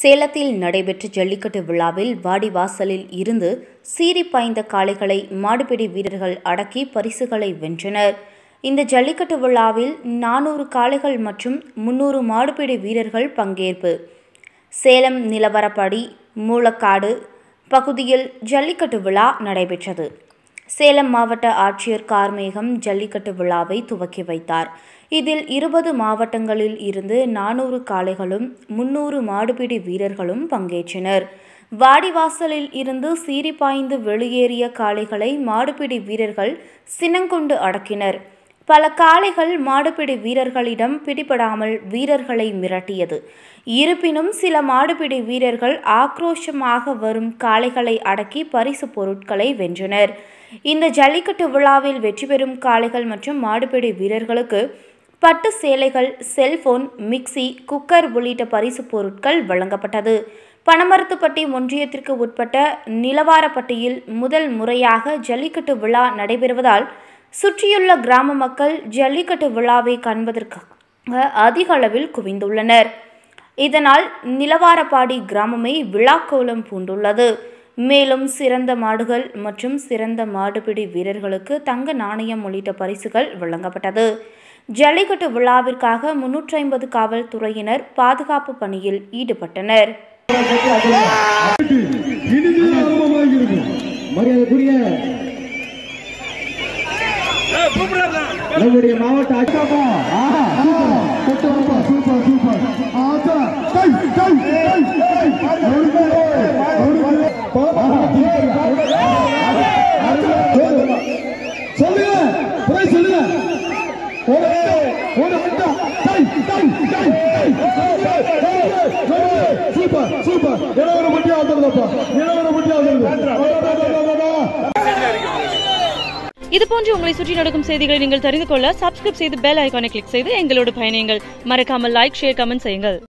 சேலத்தில் நடைபெற்ற ஜல்லிக்கட்டு விழாவில் வாடிவாசலில் இருந்து சீறி பாய்ந்த காளைகளை மாடுபிடி வீரர்கள் அடக்கி பரிசுகளை வென்றனர் இந்த ஜல்லிக்கட்டு விழாவில் நானூறு காளைகள் மற்றும் முன்னூறு மாடுபிடி வீரர்கள் பங்கேற்பு சேலம் நிலவரப்படி மூலக்காடு பகுதியில் ஜல்லிக்கட்டு விழா நடைபெற்றது சேலம் மாவட்ட ஆட்சியர் கார்மேகம் ஜல்லிக்கட்டு விழாவை துவக்கி வைத்தார் இதில் இருபது மாவட்டங்களில் இருந்து நானூறு காளைகளும் முன்னூறு மாடுபிடி வீரர்களும் பங்கேற்றனர் வாடிவாசலில் இருந்து சீறி பாய்ந்து வெளியேறிய காளைகளை மாடுபிடி வீரர்கள் சினங்கொண்டு அடக்கினர் பல காளைகள் மாடுபிடி வீரர்களிடம் பிடிபடாமல் வீரர்களை மிரட்டியது இருப்பினும் சில மாடுபிடி வீரர்கள் ஆக்ரோஷமாக வரும் காளைகளை அடக்கி பரிசு பொருட்களை வென்றனர் இந்த ஜல்லிக்கட்டு விழாவில் வெற்றி பெறும் காளைகள் மற்றும் மாடுபிடி வீரர்களுக்கு பட்டு சேலைகள் செல்போன் மிக்சி குக்கர் உள்ளிட்ட பரிசு பொருட்கள் வழங்கப்பட்டது பனமரத்துப்பட்டி ஒன்றியத்திற்கு உட்பட்ட நிலவாரப்பட்டியில் முதல் முறையாக ஜல்லிக்கட்டு விழா நடைபெறுவதால் சுற்றியுள்ள கிராம மக்கள் ஜல்லிக்கட்டு விழாவை காண்பதற்காக அதிக அளவில் குவிந்துள்ளனர் இதனால் நிலவாரப்பாடி கிராமமே விழாக்கோலம் பூண்டுள்ளது மேலும் சிறந்த மாடுகள் மற்றும் சிறந்த மாடுபிடி வீரர்களுக்கு தங்க நாணயம் உள்ளிட்ட பரிசுகள் வழங்கப்பட்டது ஜல்லிக்கட்டு விழாவிற்காக முன்னூற்றி ஐம்பது காவல்துறையினர் பாதுகாப்பு பணியில் ஈடுபட்டனர் இனிதே ஆரம்பமாகிறது மரியாதைக்குரிய நம்முடைய மாவட்ட ஆட்சியாமா சூப்பர் சூப்பர் சூப்பர் ஆச்சா கை கை கை சொல்லுங்க பிரைஸ் சொல்லுங்க ஒரு ஒரு மிட்டா கை கை கை சூப்பர் சூப்பர் இருநூறு முட்டியா வந்துருந்தப்பா இருநூறு முட்டியா வந்துருது இது போன்று உங்களை சுற்றி நடக்கும் செய்திகளை நீங்கள் தெரிந்து கொள்ள சப்ஸ்கிரைப் செய்து பெல் ஐகானை கிளிக் செய்து எங்களோடு பயணியுங்கள் மறக்காமல் லைக் ஷேர் கமெண்ட் செய்யுங்கள்